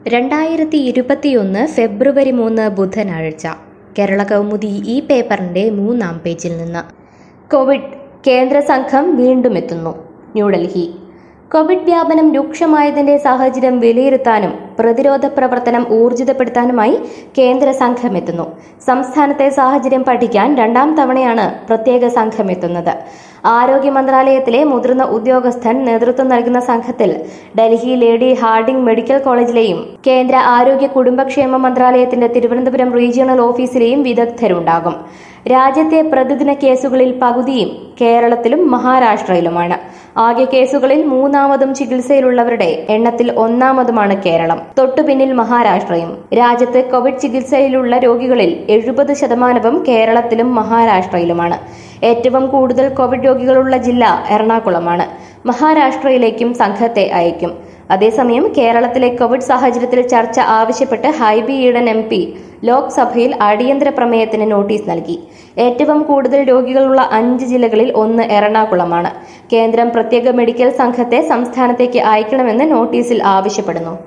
രണ്ടായിരത്തി ഇരുപത്തിയൊന്ന് ഫെബ്രുവരി മൂന്ന് ബുധനാഴ്ച കേരള കൗമുദി ഈ പേപ്പറിന്റെ മൂന്നാം പേജിൽ നിന്ന് കോവിഡ് കേന്ദ്ര സംഘം വീണ്ടും എത്തുന്നു ന്യൂഡൽഹി കോവിഡ് വ്യാപനം രൂക്ഷമായതിന്റെ സാഹചര്യം വിലയിരുത്താനും പ്രതിരോധ പ്രവർത്തനം ഊർജിതപ്പെടുത്താനുമായി കേന്ദ്ര സംഘം എത്തുന്നു സംസ്ഥാനത്തെ സാഹചര്യം പഠിക്കാൻ രണ്ടാം തവണയാണ് പ്രത്യേക സംഘം എത്തുന്നത് ആരോഗ്യ മന്ത്രാലയത്തിലെ മുതിർന്ന ഉദ്യോഗസ്ഥൻ നേതൃത്വം നൽകുന്ന സംഘത്തിൽ ഡൽഹി ലേഡി ഹാർഡിംഗ് മെഡിക്കൽ കോളേജിലെയും കേന്ദ്ര ആരോഗ്യ കുടുംബക്ഷേമ മന്ത്രാലയത്തിന്റെ തിരുവനന്തപുരം റീജിയണൽ ഓഫീസിലെയും വിദഗ്ധരുണ്ടാകും രാജ്യത്തെ പ്രതിദിന കേസുകളിൽ പകുതിയും കേരളത്തിലും മഹാരാഷ്ട്രയിലുമാണ് ആകെ കേസുകളിൽ മൂന്നാമതും ചികിത്സയിലുള്ളവരുടെ എണ്ണത്തിൽ ഒന്നാമതുമാണ് കേരളം തൊട്ടുപിന്നിൽ മഹാരാഷ്ട്രയും രാജ്യത്ത് കോവിഡ് ചികിത്സയിലുള്ള രോഗികളിൽ എഴുപത് ശതമാനവും കേരളത്തിലും മഹാരാഷ്ട്രയിലുമാണ് ഏറ്റവും കൂടുതൽ കോവിഡ് രോഗികളുള്ള ജില്ല എറണാകുളമാണ് മഹാരാഷ്ട്രയിലേക്കും സംഘത്തെ അയക്കും അതേസമയം കേരളത്തിലെ കോവിഡ് സാഹചര്യത്തിൽ ചർച്ച ആവശ്യപ്പെട്ട് ഹൈബി ഈഡൻ എം പി ലോക്സഭയിൽ അടിയന്തര പ്രമേയത്തിന് നോട്ടീസ് നൽകി ഏറ്റവും കൂടുതൽ രോഗികളുള്ള അഞ്ച് ജില്ലകളിൽ ഒന്ന് എറണാകുളമാണ് കേന്ദ്രം പ്രത്യേക മെഡിക്കൽ സംഘത്തെ സംസ്ഥാനത്തേക്ക് അയക്കണമെന്ന് നോട്ടീസിൽ ആവശ്യപ്പെടുന്നു